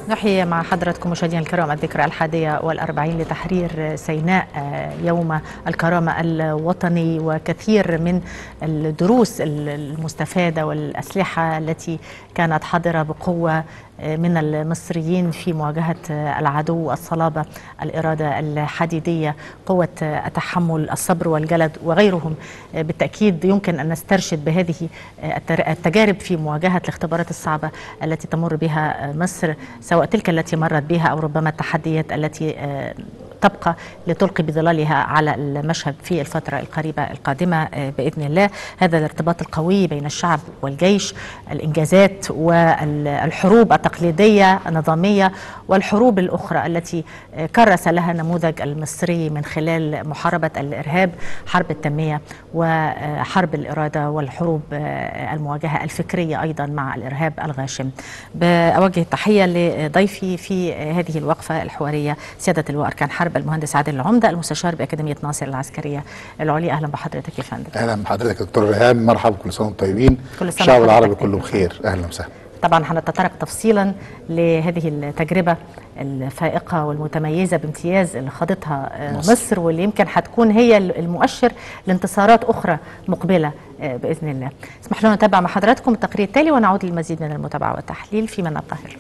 نحيي مع حضراتكم مشاهدينا الكرام الذكرى الحادية والأربعين لتحرير سيناء يوم الكرامة الوطني وكثير من الدروس المستفادة والأسلحة التي كانت حاضرة بقوة من المصريين في مواجهة العدو الصلابة الإرادة الحديدية قوة التحمل الصبر والجلد وغيرهم بالتأكيد يمكن أن نسترشد بهذه التجارب في مواجهة الاختبارات الصعبة التي تمر بها مصر سواء تلك التي مرت بها أو ربما التحديات التي تبقى لتلقي بظلالها على المشهد في الفترة القريبة القادمة بإذن الله هذا الارتباط القوي بين الشعب والجيش الإنجازات والحروب التقليدية النظامية والحروب الأخرى التي كرس لها النموذج المصري من خلال محاربة الإرهاب حرب التنمية وحرب الإرادة والحروب المواجهة الفكرية أيضا مع الإرهاب الغاشم بأوجه التحية لضيفي في هذه الوقفة الحوارية سيادة اللواء أركان حرب المهندس عادل العمدة المستشار بأكاديمية ناصر العسكرية العليا أهلا بحضرتك يا فندم أهلا بحضرتك دكتور ريهام مرحبا كل سنة وانتم طيبين كل سنة الشعب العربي وحضرتك كله طيب. بخير أهلا وسهلا طبعا هنتطرق تفصيلا لهذه التجربة الفائقة والمتميزة بامتياز اللي خاضتها آه، مصر. مصر واللي يمكن هتكون هي المؤشر لانتصارات أخرى مقبلة آه، بإذن الله اسمح لنا نتابع مع حضراتكم التقرير التالي ونعود للمزيد من المتابعة والتحليل في من القاهرة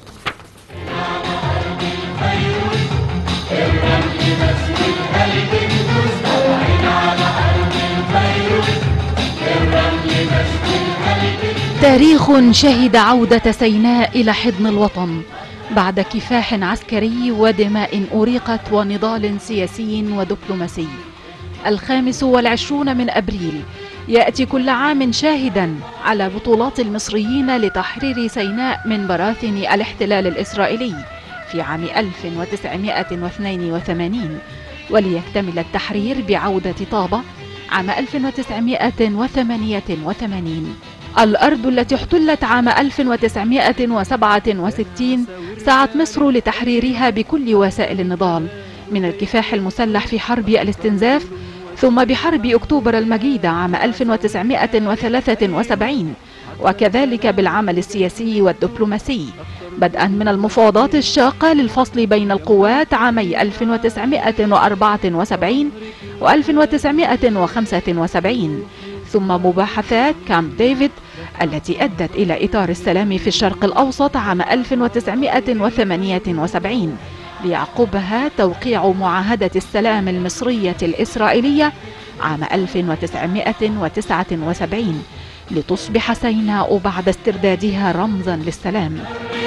تاريخ شهد عودة سيناء إلى حضن الوطن بعد كفاح عسكري ودماء أريقت ونضال سياسي ودبلوماسي الخامس والعشرون من أبريل يأتي كل عام شاهدا على بطولات المصريين لتحرير سيناء من براثن الاحتلال الإسرائيلي في عام 1982 وليكتمل التحرير بعودة طابة عام 1988 الأرض التي احتلت عام 1967 سعت مصر لتحريرها بكل وسائل النضال من الكفاح المسلح في حرب الاستنزاف ثم بحرب أكتوبر المجيدة عام 1973 وكذلك بالعمل السياسي والدبلوماسي بدءا من المفاوضات الشاقة للفصل بين القوات عامي 1974 و 1975 ثم مباحثات كامب ديفيد التي أدت إلى إطار السلام في الشرق الأوسط عام 1978 ليعقبها توقيع معاهدة السلام المصرية الإسرائيلية عام 1979 لتصبح سيناء بعد استردادها رمزا للسلام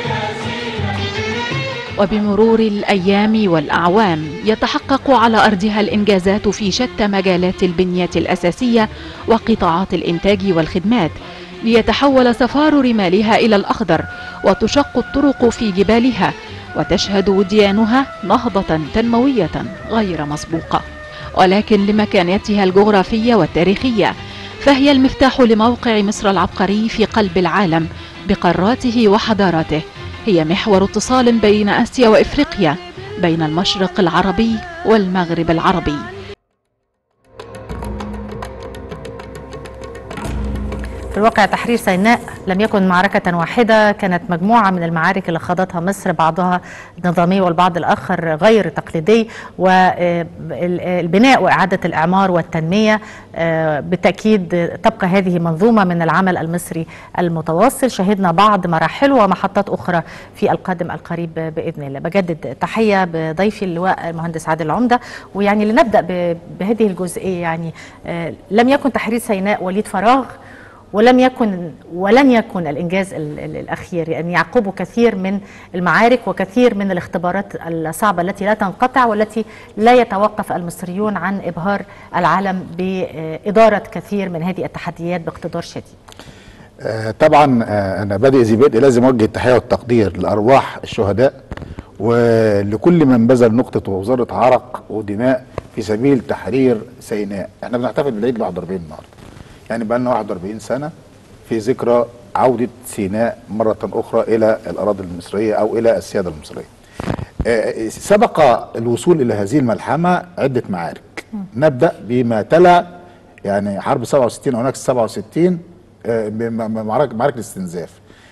وبمرور الأيام والأعوام يتحقق على أرضها الإنجازات في شتى مجالات البنية الأساسية وقطاعات الإنتاج والخدمات ليتحول سفار رمالها إلى الأخضر وتشق الطرق في جبالها وتشهد وديانها نهضة تنموية غير مسبوقة ولكن لمكانتها الجغرافية والتاريخية فهي المفتاح لموقع مصر العبقري في قلب العالم بقاراته وحضاراته هي محور اتصال بين آسيا وإفريقيا بين المشرق العربي والمغرب العربي في الواقع تحرير سيناء لم يكن معركة واحدة كانت مجموعة من المعارك اللي خاضتها مصر بعضها نظامي والبعض الآخر غير تقليدي والبناء وإعادة الإعمار والتنمية آه، بالتأكيد تبقى هذه منظومة من العمل المصري المتواصل شهدنا بعض مراحل ومحطات أخرى في القادم القريب بإذن الله بجدد تحية بضيفي اللواء المهندس عادل العمدة ويعني لنبدأ ب- بهذه الجزئية يعني آه، لم يكن تحرير سيناء وليد فراغ ولم يكن ولن يكن الانجاز ال- ال- الاخير يعني يعقبه كثير من المعارك وكثير من الاختبارات الصعبه التي لا تنقطع والتي لا يتوقف المصريون عن ابهار العالم باداره كثير من هذه التحديات باقتدار شديد. آه طبعا آه أنا بادئ ذي بدء لازم أوجه التحية والتقدير لأرواح الشهداء ولكل من بذل نقطة ووزارة عرق ودماء في سبيل تحرير سيناء احنا بنحتفل بالعيد ال 41 النهارده يعني بقى لنا 41 سنة في ذكرى عودة سيناء مرة أخرى إلى الأراضي المصرية أو إلى السيادة المصرية آه، سبق الوصول إلى هذه الملحمة عدة معارك نبدأ بما تلا يعني حرب 67 أو نكسة 67 آه، بم- معركة معركة الاستنزاف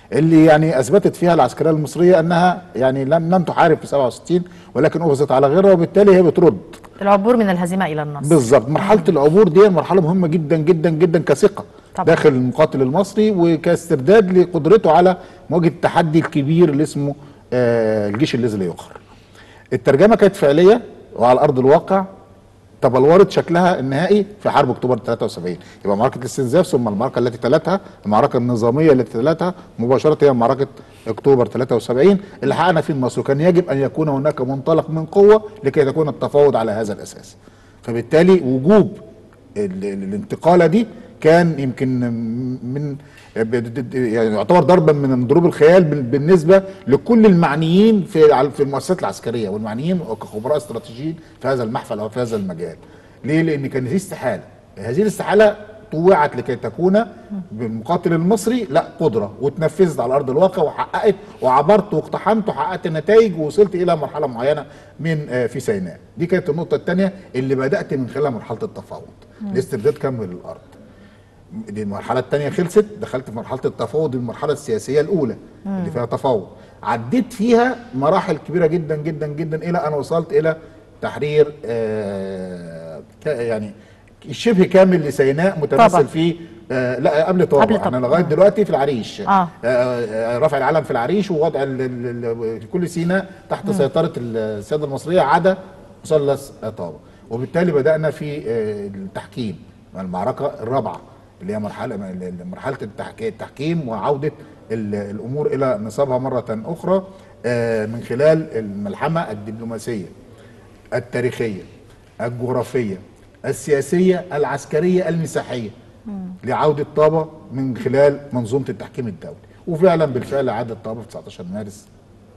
اللي يعني اثبتت فيها العسكريه المصريه انها يعني لم لم تحارب في 67 ولكن اخذت على غيرها وبالتالي هي بترد العبور من الهزيمه الى النصر بالظبط مرحله العبور دي مرحله مهمه جدا جدا جدا كثقه طبعا. داخل المقاتل المصري وكاسترداد لقدرته على مواجهه التحدي الكبير اللي اسمه آه، الجيش الذي لا يقهر الترجمه كانت فعليه وعلى ارض الواقع تبلورت شكلها النهائي في حرب اكتوبر 73 يبقى معركه الاستنزاف ثم المعركه التي تلتها المعركه النظاميه التي تلتها مباشره هي معركه اكتوبر 73 اللي حققنا فيه النصر وكان يجب ان يكون هناك منطلق من قوه لكي تكون التفاوض على هذا الاساس فبالتالي وجوب ال- ال- الانتقاله دي كان يمكن من يعني يعتبر ضربا من ضروب الخيال بال- بالنسبه لكل المعنيين في على- في المؤسسات العسكريه والمعنيين كخبراء استراتيجيين في هذا المحفل او في هذا المجال. ليه؟ لان كان في استحاله. هذه الاستحاله طوعت لكي تكون بالمقاتل المصري لا قدره وتنفذت على ارض الواقع وحققت وعبرت واقتحمت وحققت نتائج ووصلت الى مرحله معينه من آه، في سيناء. دي كانت النقطه الثانيه اللي بدات من خلالها مرحله التفاوض. الاسترداد كامل الارض. دي المرحله الثانيه خلصت دخلت في مرحله التفاوض المرحله السياسيه الاولى اللي فيها تفاوض عديت فيها مراحل كبيره جدا جدا جدا الى ان وصلت الى تحرير آه ك- يعني شبه كامل لسيناء طبعا. متمثل في آه لا قبل طابة قبل طابة. احنا لغايه دلوقتي في العريش آه. آه رفع العلم في العريش ووضع ال- ال- ال- كل سيناء تحت سيطره السياده المصريه عدا مثلث طابة وبالتالي بدانا في آه، التحكيم المعركه الرابعه اللي هي مرحله مرحله التحك- التحكيم وعوده ال- الامور الى نصابها مره اخرى آه، من خلال الملحمه الدبلوماسيه التاريخيه الجغرافيه السياسيه العسكريه المساحيه لعوده طابه من خلال منظومه التحكيم الدولي وفعلا بالفعل عادت طابه في 19 مارس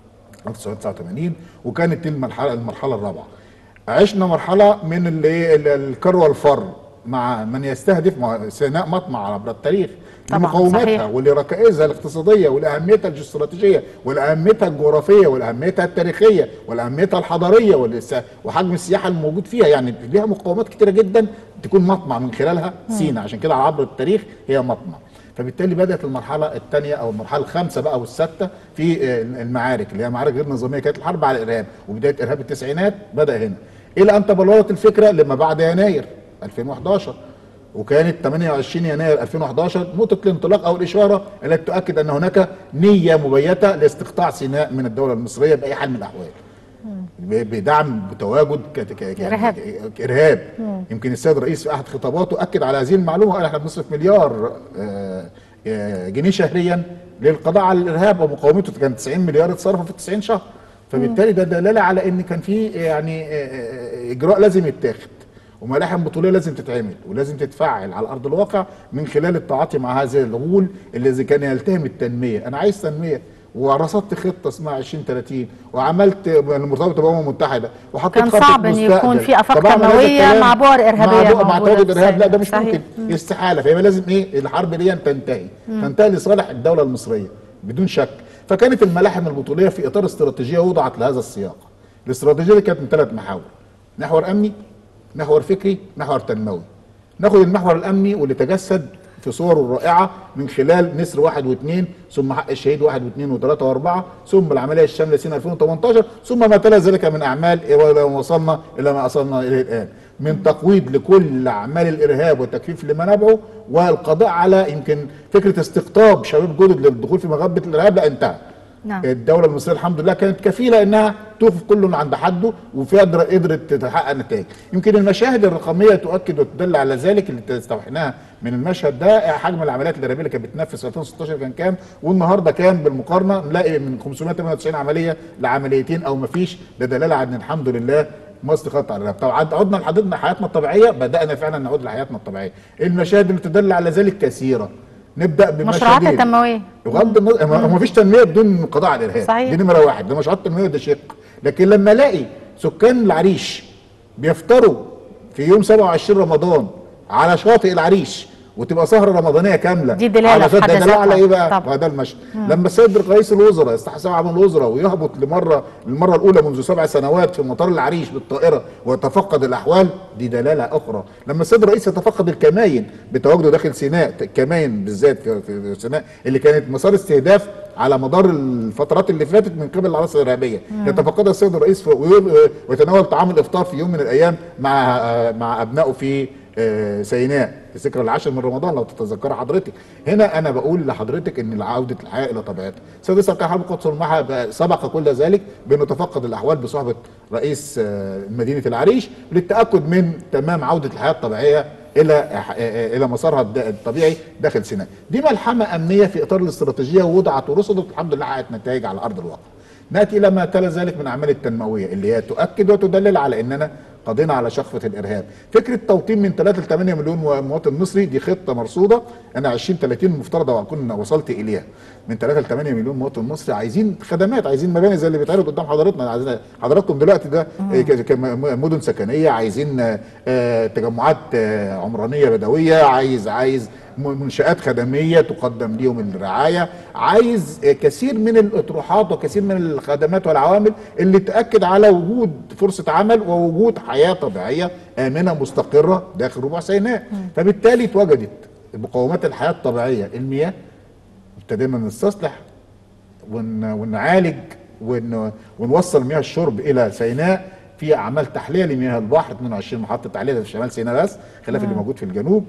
1989 وكانت دي المرحله المرحله الرابعه عشنا مرحله من اللي إيه ال- الكر والفر مع من يستهدف مع سيناء مطمع عبر التاريخ طبعاً، لمقوماتها صحيح. ولركائزها الاقتصاديه ولاهميتها الاستراتيجيه ولاهميتها الجغرافيه ولاهميتها التاريخيه ولاهميتها الحضاريه والس- وحجم السياحه الموجود فيها يعني ليها مقومات كتيره جدا تكون مطمع من خلالها سينا عشان كده عبر التاريخ هي مطمع فبالتالي بدات المرحله الثانيه او المرحله الخامسه بقى والسادسه في آه، المعارك اللي هي معارك غير نظاميه كانت الحرب على الارهاب وبدايه ارهاب التسعينات بدا هنا الى ان تبلورت الفكره لما بعد يناير 2011 وكانت 28 يناير 2011 نقطة الانطلاق أو الإشارة التي تؤكد أن هناك نية مبيتة لاستقطاع سيناء من الدولة المصرية بأي حال من الأحوال. ب- بدعم بتواجد ك- ك- ك- إرهاب. ك- إرهاب يمكن السيد الرئيس في أحد خطاباته أكد على هذه المعلومة قال إحنا بنصرف مليار آه، آه، جنيه شهريا للقضاء على الإرهاب ومقاومته كان 90 مليار اتصرفوا في 90 شهر. فبالتالي ده دلالة على إن كان في يعني آه، آه، إجراء لازم يتاخد. وملاحم بطوليه لازم تتعمل ولازم تتفعل على ارض الواقع من خلال التعاطي مع هذا الغول اللي كان يلتهم التنميه، انا عايز تنميه ورصدت خطه اسمها 2030 وعملت مرتبطه بالامم المتحده وحطيت كان خطة صعب إن مستقبل. يكون في آفاق طب أعمل هذا تنموية الكلام مع بؤر إرهابية مع, مع موجودة تواجد في ارهاب لا ده مش صحيح. ممكن استحاله فيبقى لازم ايه الحرب دي تنتهي تنتهي لصالح الدوله المصريه بدون شك فكانت الملاحم البطوليه في اطار استراتيجيه وضعت لهذا السياق الاستراتيجيه دي كانت من ثلاث محاور محور امني محور فكري محور تنموي ناخد المحور الامني واللي تجسد في صوره الرائعه من خلال نسر واحد واثنين ثم حق الشهيد واحد واثنين وثلاثه واربعه ثم العمليه الشامله سنه 2018 ثم ما تلا ذلك من اعمال ولو وصلنا الى ما وصلنا اليه الان من تقويض لكل اعمال الارهاب والتكفيف لمنابعه والقضاء على يمكن فكره استقطاب شباب جدد للدخول في مغبه الارهاب لا انتهى نعم. الدوله المصريه الحمد لله كانت كفيله انها توقف كل عند حده وفي قدر قدرت تحقق نتائج يمكن المشاهد الرقميه تؤكد وتدل على ذلك اللي استوحيناها من المشهد ده حجم العمليات الارهابيه اللي كانت بتنفذ في 2016 كان كام والنهارده كام بالمقارنه نلاقي من 598 عمليه لعمليتين او ما فيش ده دلاله على ان الحمد لله مصر خط على الارهاب طبعا عدنا لحدودنا حياتنا الطبيعيه بدانا فعلا نعود لحياتنا الطبيعيه المشاهد اللي تدل على ذلك كثيره نبدا مشروعات بمشهدين التنموية بغض النظر ما ما فيش تنميه بدون قضاء على الارهاب صحيح. دي نمره واحد ده مشروعات التنميه ده شق لكن لما الاقي سكان العريش بيفطروا في يوم 27 رمضان على شاطئ العريش وتبقى سهره رمضانيه كامله دي دلالة على في ده حد دلالة ذاتها. على ايه بقى؟ طبعا. ما ده المشهد لما السيد رئيس الوزراء يستحسن عام الوزراء ويهبط لمره المره الاولى منذ سبع سنوات في مطار العريش بالطائره ويتفقد الاحوال دي دلاله اخرى لما السيد الرئيس يتفقد الكماين بتواجده داخل سيناء الكماين بالذات في- في سيناء اللي كانت مسار استهداف على مدار الفترات اللي فاتت من قبل العناصر الارهابيه يتفقدها السيد الرئيس في- وي- ويتناول طعام الافطار في يوم من الايام مع مع ابنائه في آه، سيناء في ذكرى العاشر من رمضان لو تتذكر حضرتك هنا انا بقول لحضرتك ان عوده الحياه الى طبيعتها السيد رئيس اركان حرب القدس والمعهد بقى سبق كل ذلك بانه تفقد الاحوال بصحبه رئيس آه، مدينه العريش للتاكد من تمام عوده الحياه الطبيعيه الى آه، آه، الى مسارها الد- الطبيعي داخل سيناء دي ملحمه امنيه في اطار الاستراتيجيه ووضعت ورصدت الحمد لله حققت نتائج على ارض الواقع ناتي الى ما تلا ذلك من الاعمال التنمويه اللي هي تؤكد وتدلل على اننا قضينا على شخفه الارهاب فكره توطين من 3 ل 8 مليون مواطن مصري دي خطه مرصوده انا 20 30 المفترض اكون وصلت اليها من 3 ل 8 مليون مواطن مصري عايزين خدمات عايزين مباني زي اللي بيتعرض قدام حضراتنا عايزين حضراتكم دلوقتي ده آه، ك- كم- مدن سكنيه عايزين آه، آه، تجمعات آه، عمرانيه بدويه عايز عايز م- منشآت خدمية تقدم ليهم الرعاية عايز آه، كثير من الأطروحات وكثير من الخدمات والعوامل اللي تأكد على وجود فرصة عمل ووجود حياة طبيعية آمنة مستقرة داخل ربع سيناء فبالتالي اتوجدت مقومات الحياة الطبيعية المياه ابتدينا نستصلح ون ونعالج ون ونوصل مياه الشرب الى سيناء في اعمال تحليه لمياه البحر 22 محطه تحليه ده في شمال سيناء بس خلاف اللي موجود في الجنوب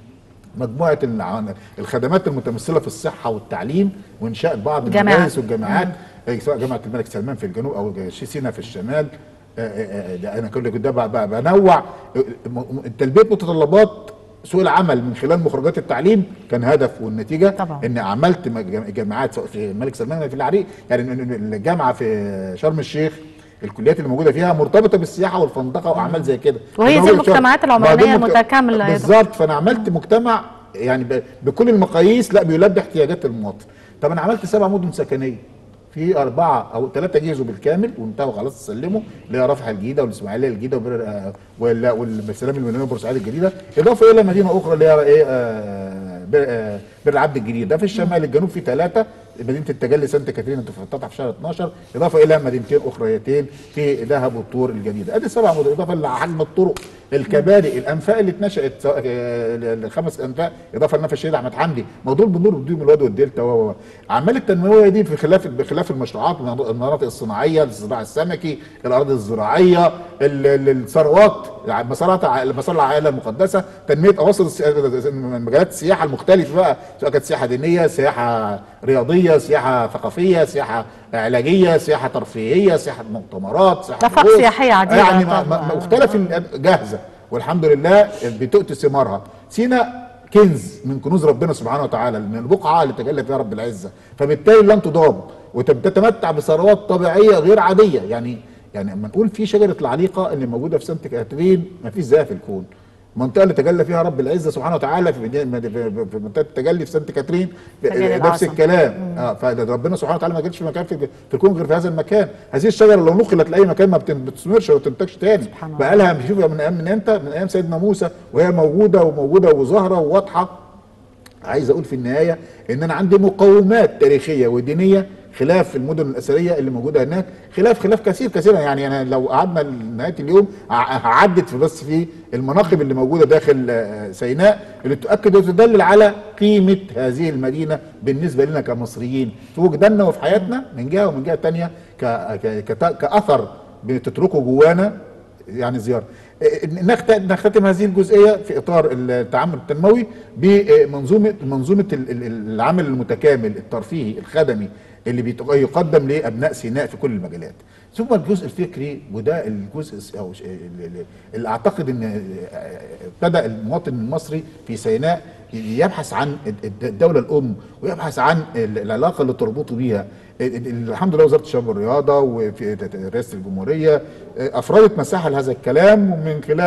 مجموعه الع- الخدمات المتمثله في الصحه والتعليم وانشاء بعض جامعات. المدارس والجامعات آه، سواء جامعه الملك سلمان في الجنوب او شي سينا في الشمال آه، آه، آه، ده انا كل ده ب- ب- بنوع آه، م- م- تلبيه متطلبات سوق العمل من خلال مخرجات التعليم كان هدف والنتيجه طبعا. ان عملت مج- جامعات سواء في الملك سلمان في العريق يعني إن- إن الجامعه في شرم الشيخ الكليات اللي موجوده فيها مرتبطه بالسياحه والفندقه واعمال زي كده وهي فأنا دي بقول لك المجتمعات شرم. العمرانية ما دي مجت- متكاملة يا دكتور. بالظبط فانا عملت مجتمع يعني ب- بكل المقاييس لا بيلبي احتياجات المواطن طب انا عملت سبع مدن سكنيه في أربعة أو ثلاثة جهزوا بالكامل وانتهوا خلاص سلموا اللي هي رفح الجديدة والإسماعيلية الجديدة وبر آه، وال- والسلام المدنية بورسعيد الجديدة إضافة إلى مدينة أخرى اللي هي إيه آه، بر آه، بر العبد الجديد ده في الشمال الجنوب في ثلاثة مدينة التجلي سانت كاترين اللي تفتح في شهر 12 إضافة إلى مدينتين أخريتين في دهب والطور الجديدة أدي سبع مدن إضافة لحجم الطرق الكباري الأنفاق اللي اتنشأت سواء آه، الخمس أنفاق إضافة لنفع الشهيد أحمد حمدي موضوع البنور بدون الواد والدلتا و و- اعمال التنمويه دي في خلاف بخلاف المشروعات المناطق الصناعيه الزراعه السمكي الاراضي الزراعيه ال- ال- الثروات يعني مسارات ع- مسار العائله المقدسه تنميه اواصر الس- مجالات السياحه المختلفه بقى سواء كانت سياحه دينيه سياحه رياضيه سياحه ثقافيه سياحه علاجيه سياحه ترفيهيه سياحه مؤتمرات سياحه آفاق غوص. سياحية عديدة يعني ما- طبعاً. ما- مختلف ال- جاهزه والحمد لله بتؤتي ثمارها سينا كنز من كنوز ربنا سبحانه وتعالى من البقعه اللي تجلى فيها رب العزه فبالتالي لن تضام وتتمتع بثروات طبيعيه غير عاديه يعني يعني لما نقول في شجره العليقه اللي موجوده في سانت كاترين ما فيش زيها في الكون المنطقه اللي تجلى فيها رب العزه سبحانه وتعالى في مدينة- في في منطقه التجلي في سانت كاترين تجلي نفس العاصمة. الكلام اه فربنا سبحانه وتعالى ما جالش في مكان في, في الكون غير في هذا المكان هذه الشجره لو نقلت لاي مكان ما بتن- بتثمرش وما بتنتجش تاني سبحان الله. بقى لها شوف من ايام من امتى من ايام سيدنا موسى وهي موجوده وموجوده وظاهره وواضحه عايز اقول في النهايه ان انا عندي مقومات تاريخيه ودينيه خلاف المدن الاثريه اللي موجوده هناك خلاف خلاف كثير كثيرا يعني انا لو قعدنا لنهايه اليوم ه- هعدد في بس في المناقب اللي موجوده داخل آه، سيناء اللي تؤكد وتدلل على قيمه هذه المدينه بالنسبه لنا كمصريين في وجداننا وفي حياتنا من جهه ومن جهه ثانيه كاثر بتتركه جوانا يعني زياره نخت- نختتم هذه الجزئيه في اطار التعامل التنموي بمنظومه منظومه ال- ال- العمل المتكامل الترفيهي الخدمي اللي بيت- يقدم لابناء سيناء في كل المجالات ثم الجزء الفكري وده الجزء الس- او ش- ال- ال- اللي اعتقد ان ابتدى المواطن المصري في سيناء يبحث عن الد- الدوله الام ويبحث عن ال- العلاقه اللي تربطه بيها ال- ال- الحمد لله وزاره الشباب والرياضه وفي ت- ت- رئاسه الجمهوريه افردت مساحه لهذا الكلام ومن خلال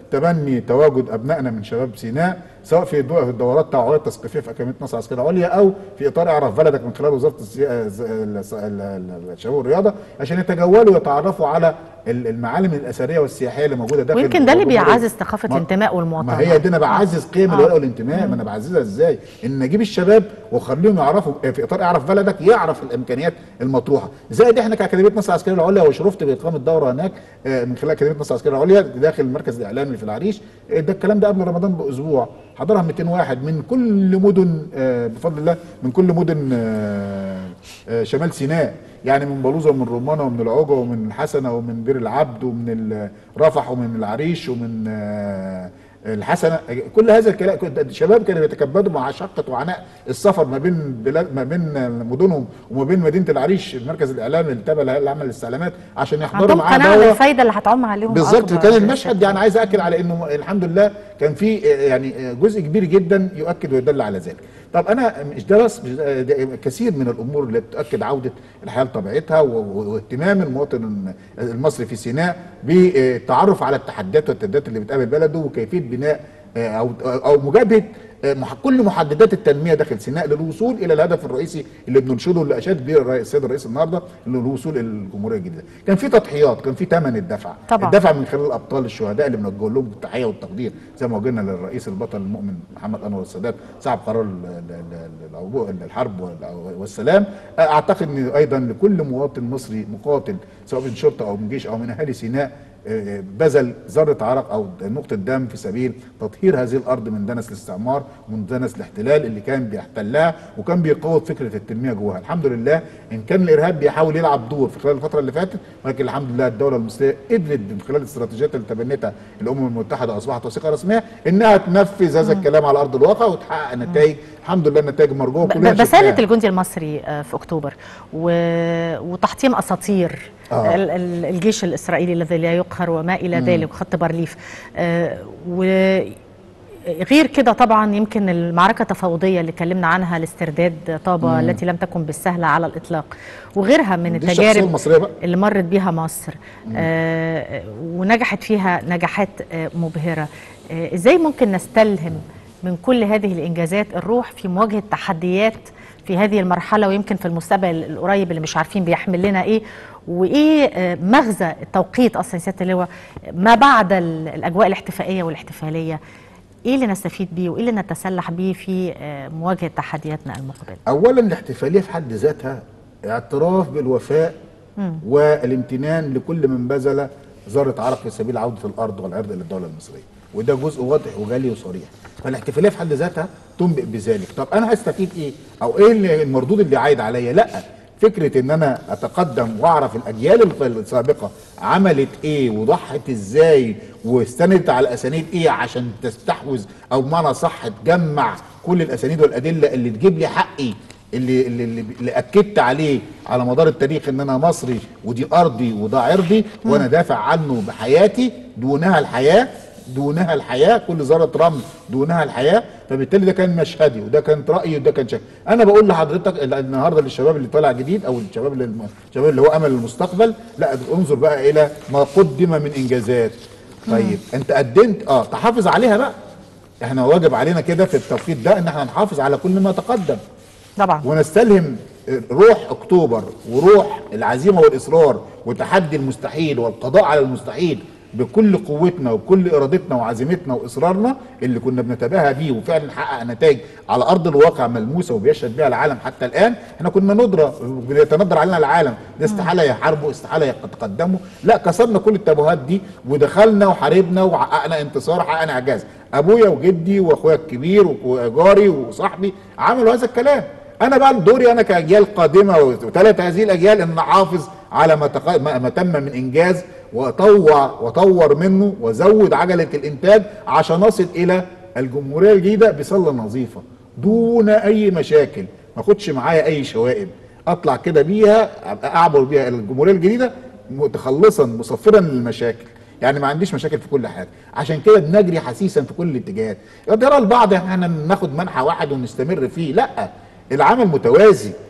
تبني تواجد ابنائنا من شباب سيناء سواء في دو- في الدورات التوعويه التثقيفيه في اكاديميه مصر العسكريه العليا او في اطار اعرف بلدك من خلال وزاره السي- ز- ال- ال- ال- الشباب والرياضه عشان يتجولوا ويتعرفوا على ال- المعالم الاثريه والسياحيه اللي موجوده داخل ويمكن ده اللي الجمهورية. بيعزز ثقافه ما- الانتماء والمواطنه ما هي دي انا بعزز قيم آه. الولاء والانتماء ما انا بعززها ازاي ان اجيب الشباب واخليهم يعرفوا في اطار اعرف بلدك يعرف الامكانيات المطروحه زائد احنا كاكاديميه مصر العسكريه العليا وشرفت باقامه دوره هناك آه، من خلال اكاديميه مصر العسكريه العليا داخل المركز الاعلامي اللي في العريش آه، ده الكلام ده قبل رمضان باسبوع حضرها 200 واحد من كل مدن آه، بفضل الله من كل مدن آه، آه، شمال سيناء يعني من بلوزه ومن رمانه ومن العوجه ومن الحسنه ومن بير العبد ومن ال- رفح ومن العريش ومن آه، الحسنه كل هذا الكلام كنت- الشباب كانوا يتكبدوا مع شقه وعناء السفر ما بين بلاد ما بين مدنهم وما بين مدينه العريش المركز الاعلامي اللي تابع لعمل الاستعلامات عشان يحضروا عندهم معاه قناعه دوره بالفايده اللي هتعم عليهم بالظبط أكبر. كان المشهد يعني عايز اكد على انه الحمد لله كان في يعني جزء كبير جدا يؤكد ويدل على ذلك طب انا مش ده بس مش ده- ده كثير من الامور اللي تؤكد عوده الحياه لطبيعتها و- و- واهتمام المواطن المصري في سيناء بالتعرف على التحديات والتهديدات اللي بتقابل بلده وكيفيه بناء او او مجابهه مح- كل محددات التنميه داخل سيناء للوصول الى الهدف الرئيسي اللي بننشده اللي اشاد به الرئيس- السيد الرئيس النهارده اللي هو الوصول الى الجمهوريه الجديده. كان في تضحيات، كان في ثمن الدفع. طبعا. الدفع من خلال الابطال الشهداء اللي بنوجه لهم التحيه والتقدير زي ما وجهنا للرئيس البطل المؤمن محمد انور السادات صاحب قرار ال- ال- ال- العبو- الحرب وال- والسلام. اعتقد ان ايضا لكل مواطن مصري مقاتل سواء من شرطه او من جيش او من اهالي سيناء آه، بذل ذره عرق او نقطه دم في سبيل تطهير هذه الارض من دنس الاستعمار ومن دنس الاحتلال اللي كان بيحتلها وكان بيقوض فكره التنميه جواها الحمد لله ان كان الارهاب بيحاول يلعب دور في خلال الفتره اللي فاتت ولكن الحمد لله الدوله المصريه قدرت من خلال الاستراتيجيات اللي تبنتها الامم المتحده اصبحت وثيقه رسميه انها تنفذ هذا الكلام على ارض الواقع وتحقق نتائج الحمد لله نتائج مرجوه ب- كلنا بسالة شفناها. الجندي المصري آه، في اكتوبر و... وتحطيم اساطير آه. ال- ال- الجيش الاسرائيلي الذي لا يقهر وما الى ذلك وخط بارليف آه، وغير كده طبعا يمكن المعركه التفاوضيه اللي اتكلمنا عنها لاسترداد طابه التي لم تكن بالسهله على الاطلاق وغيرها من دي الشخصية التجارب المصرية بقى. اللي مرت بيها مصر آه ونجحت فيها نجاحات آه مبهرة آه ازاي ممكن نستلهم من كل هذه الانجازات الروح في مواجهة تحديات في هذه المرحلة ويمكن في المستقبل القريب اللي مش عارفين بيحمل لنا ايه وايه آه مغزى التوقيت اصلا سيادة اللواء ما بعد ال- الاجواء الاحتفائية والاحتفالية ايه اللي نستفيد بيه وايه اللي نتسلح بيه في آه مواجهة تحدياتنا المقبلة اولا الاحتفاليه في حد ذاتها اعتراف بالوفاء والامتنان لكل من بذل ذره عرق في سبيل عوده الارض والعرض للدوله المصريه وده جزء واضح وجلي وصريح فالاحتفاليه في حد ذاتها تنبئ بذلك طب انا هستفيد ايه او ايه اللي- المردود اللي عايد عليا لا فكره ان انا اتقدم واعرف الاجيال الف- السابقه عملت ايه وضحت ازاي واستندت على اسانيد ايه عشان تستحوذ او بمعنى صح تجمع كل الاسانيد والادله اللي تجيب لي حقي اللي اللي, اللي, اللي اكدت عليه على مدار التاريخ ان انا مصري ودي ارضي وده عرضي وانا دافع عنه بحياتي دونها الحياه دونها الحياه كل ذره رمل دونها الحياه فبالتالي ده كان مشهدي وده كانت رايي وده كان شكل انا بقول لحضرتك ال- النهارده للشباب اللي طالع جديد او الشباب اللي الشباب اللي هو امل المستقبل لا انظر بقى الى ما قدم من انجازات طيب انت قدمت اه تحافظ عليها بقى احنا واجب علينا كده في التوقيت ده ان احنا نحافظ على كل ما تقدم طبعا ونستلهم روح اكتوبر وروح العزيمه والاصرار وتحدي المستحيل والقضاء على المستحيل بكل قوتنا وبكل ارادتنا وعزيمتنا واصرارنا اللي كنا بنتباهى بيه وفعلا حقق نتائج على ارض الواقع ملموسه وبيشهد بها العالم حتى الان احنا كنا ندرى بيتندر علينا العالم ده استحاله يحاربوا استحاله يتقدموا لا كسرنا كل التابوهات دي ودخلنا وحاربنا وحققنا انتصار حققنا اعجاز ابويا وجدي واخويا الكبير وجاري وصاحبي عملوا هذا الكلام انا بقى دوري انا كاجيال قادمه وثلاث هذه الاجيال ان احافظ على ما, تق... ما ما تم من انجاز واطوع واطور منه وازود عجله الانتاج عشان اصل الى الجمهوريه الجديده بصله نظيفه دون اي مشاكل ما اخدش معايا اي شوائب اطلع كده بيها أبقى اعبر بيها الى الجمهوريه الجديده متخلصا مصفرا للمشاكل يعني ما عنديش مشاكل في كل حاجه عشان كده بنجري حسيسا في كل الاتجاهات يرى البعض احنا ناخد منحى واحد ونستمر فيه لا العمل متوازي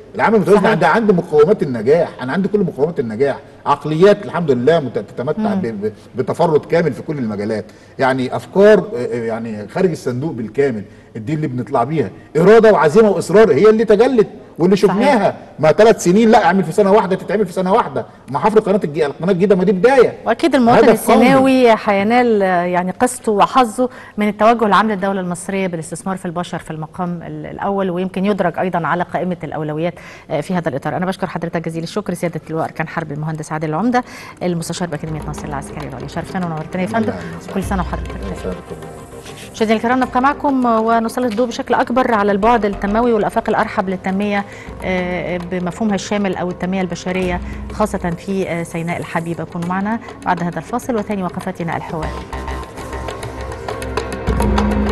العالم المتوازن صحيح. عندي عندي مقومات النجاح انا عندي كل مقومات النجاح عقليات الحمد لله مت- تتمتع ب- ب- بتفرد كامل في كل المجالات يعني افكار آه، آه، يعني خارج الصندوق بالكامل دي اللي بنطلع بيها اراده وعزيمه واصرار هي اللي تجلت واللي شفناها ما ثلاث سنين لا اعمل في سنه واحده تتعمل في سنه واحده ما حفر قناه الجي- القناه الجديده ما دي بدايه واكيد المواطن هدف قومي. السيناوي هينال آه، يعني قسطه وحظه من التوجه العام للدوله المصريه بالاستثمار في البشر في المقام ال- الاول ويمكن يدرج ايضا على قائمه الاولويات آه، في هذا الاطار انا بشكر حضرتك جزيل الشكر سياده اللواء اركان حرب المهندس عادل العمده المستشار باكاديميه ناصر العسكري العليا شرفتنا ونورتنا يا فندم كل سنه وحضرتك بخير مشاهدينا الكرام نبقى معكم ونسلط الضوء بشكل اكبر على البعد التنموي والافاق الارحب للتنميه آه، بمفهومها الشامل او التنميه البشريه خاصه في آه، سيناء الحبيبه كونوا معنا بعد هذا الفاصل وثاني وقفاتنا الحوار